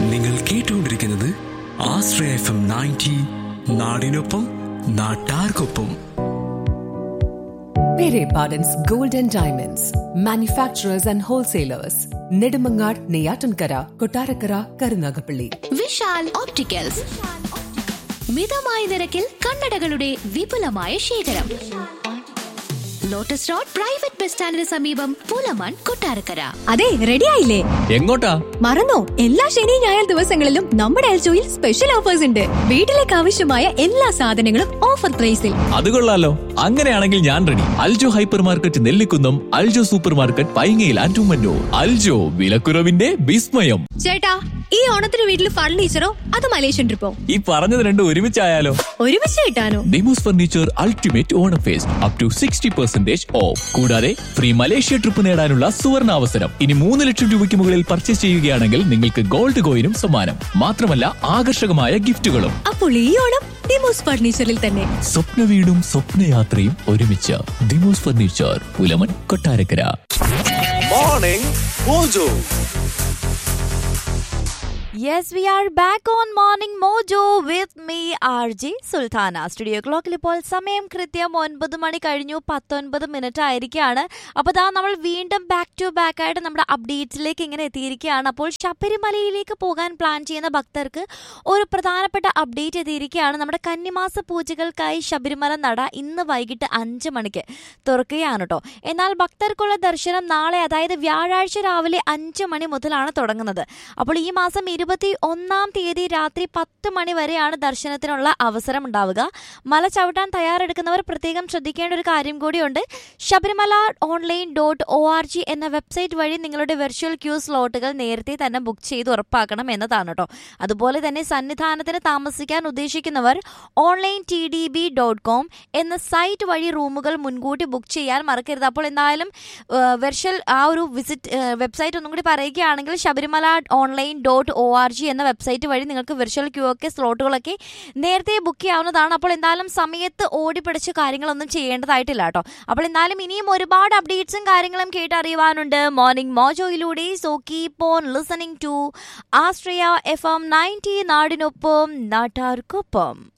നിങ്ങൾ കേട്ടുകൊണ്ടിരിക്കുന്നത് ആശ്രയ F M ninety നാടിനൊപ്പം നാട്ടാർക്കൊപ്പം Pere Pardon's Gold and Diamonds, manufacturers and wholesalers, Nedumangad, Neyatankara, Kotarakara, Karunagapalli. Vishal opticals മിതമായ നിരക്കിൽ കണ്ണടകളുടെ വിപുലമായ ശേഖരം ലോട്ടസ് റോഡ് പ്രൈവറ്റ് ബസ് സ്റ്റാൻഡിന് സമീപം പൂലമൺ കൊട്ടാരക്കര അതെ റെഡി ആയില്ലേ എങ്ങോട്ടാ മറന്നോ എല്ലാ ശനി ഞായർ ദിവസങ്ങളിലും നമ്മുടെ എൽജോയിൽ സ്പെഷ്യൽ ഓഫേഴ്സ് ഉണ്ട് വീട്ടിലേക്ക് ആവശ്യമായ എല്ലാ സാധനങ്ങളും ഓഫർ പ്രൈസിൽ അത് കൊള്ളാലോ അങ്ങനെയാണെങ്കിൽ ഞാൻ ready Aljo hyper market Nellikkunnam Aljo super market പൈങ്ങയിൽ ആൻഡുമന്നൂർ അൽജോ വിലക്കുറവിന്റെ വിസ്മയം ചേട്ടാ ഈ ഓണത്തിന് വീട്ടിൽ ഫർണിച്ചറോ അത് മലേഷ്യൻ ട്രിപ്പോ ഈ പറഞ്ഞത് രണ്ടും ഒരുമിച്ചായാലോ ഒരുമിച്ച് കിട്ടാനോ Demos furniture ultimate Onam fest up to sixty percentage off കൂടാതെ ഫ്രീ മലേഷ്യ ട്രിപ്പ് നേടാനുള്ള സുവർണ അവസരം ഇനി മൂന്ന് ലക്ഷം രൂപയ്ക്ക് മുകളിൽ പർച്ചേസ് ചെയ്യുകയാണെങ്കിൽ നിങ്ങൾക്ക് ഗോൾഡ് കോയിനും സമ്മാനം മാത്രമല്ല ആകർഷകമായ ഗിഫ്റ്റുകളും അപ്പോൾ ഈ ഓണം ഡിമോസ് ഫർണിച്ചറിൽ തന്നെ സ്വപ്ന വീടും സ്വപ്നയാത്രയും ഒരുമിച്ച് ദിമോസ് furniture Pulaman Kottarakkara morning mojo Yes, we are back on Morning Mojo with me, RJ Sultana studio ക്ലോക്കിൽ ഇപ്പോൾ സമയം കൃത്യം ഒൻപത് മണി കഴിഞ്ഞു പത്തൊൻപത് മിനിറ്റ് ആയിരിക്കുകയാണ് അപ്പോൾ ദാ നമ്മൾ വീണ്ടും ബാക്ക് ടു ബാക്ക് ആയിട്ട് നമ്മുടെ അപ്ഡേറ്റ്സിലേക്ക് ഇങ്ങനെ എത്തിയിരിക്കുകയാണ് അപ്പോൾ ശബരിമലയിലേക്ക് പോകാൻ പ്ലാൻ ചെയ്യുന്ന ഭക്തർക്ക് ഒരു പ്രധാനപ്പെട്ട അപ്ഡേറ്റ് എത്തിയിരിക്കുകയാണ് നമ്മുടെ കന്നിമാസ പൂജകൾക്കായി ശബരിമല നട ഇന്ന് വൈകിട്ട് അഞ്ച് മണിക്ക് തുറക്കുകയാണ് കേട്ടോ എന്നാൽ ഭക്തർക്കുള്ള ദർശനം നാളെ അതായത് വ്യാഴാഴ്ച രാവിലെ അഞ്ച് മണി മുതലാണ് തുടങ്ങുന്നത് അപ്പോൾ ഈ മാസം ഇരുപത്തി ഒന്നാം തീയതി രാത്രി പത്ത് മണി വരെയാണ് ദർശനത്തിനുള്ള അവസരം ഉണ്ടാവുക മല ചവിട്ടാൻ തയ്യാറെടുക്കുന്നവർ പ്രത്യേകം ശ്രദ്ധിക്കേണ്ട ഒരു കാര്യം കൂടിയുണ്ട് Sabarimala online dot O R G എന്ന വെബ്സൈറ്റ് വഴി നിങ്ങളുടെ വെർച്വൽ ക്യൂ സ്ലോട്ടുകൾ നേരത്തെ തന്നെ ബുക്ക് ചെയ്ത് ഉറപ്പാക്കണം എന്നതാണ് കേട്ടോ അതുപോലെ തന്നെ സന്നിധാനത്തിന് താമസിക്കാൻ ഉദ്ദേശിക്കുന്നവർ online T D B dot com എന്ന സൈറ്റ് വഴി റൂമുകൾ മുൻകൂട്ടി ബുക്ക് ചെയ്യാൻ മറക്കരുത് അപ്പോൾ എന്തായാലും വെർച്വൽ ആ ഒരു വിസിറ്റ് വെബ്സൈറ്റ് ഒന്നും കൂടി പറയുകയാണെങ്കിൽ Sabarimala online dot O R G എന്ന വെബ്സൈറ്റ് വഴി നിങ്ങൾക്ക് വെർച്വൽ ക്യൂ ഒക്കെ സ്ലോട്ടുകളൊക്കെ നേരത്തെ ബുക്ക് ചെയ്യാവുന്നതാണ് അപ്പോൾ എന്തായാലും സമയത്ത് ഓടിപ്പിടിച്ച് കാര്യങ്ങളൊന്നും ചെയ്യേണ്ടതായിട്ടില്ല കേട്ടോ അപ്പോൾ എന്തായാലും ഇനിയും ഒരുപാട് അപ്ഡേറ്റ്സും കാര്യങ്ങളും കേട്ടറിയുവാനുണ്ട് മോർണിംഗ് മോജോയിലൂടെ so keep on listening to ആസ്ട്രിയ എഫ് എം നയൻറ്റി നാടിനൊപ്പം നാട്ടാർക്കൊപ്പം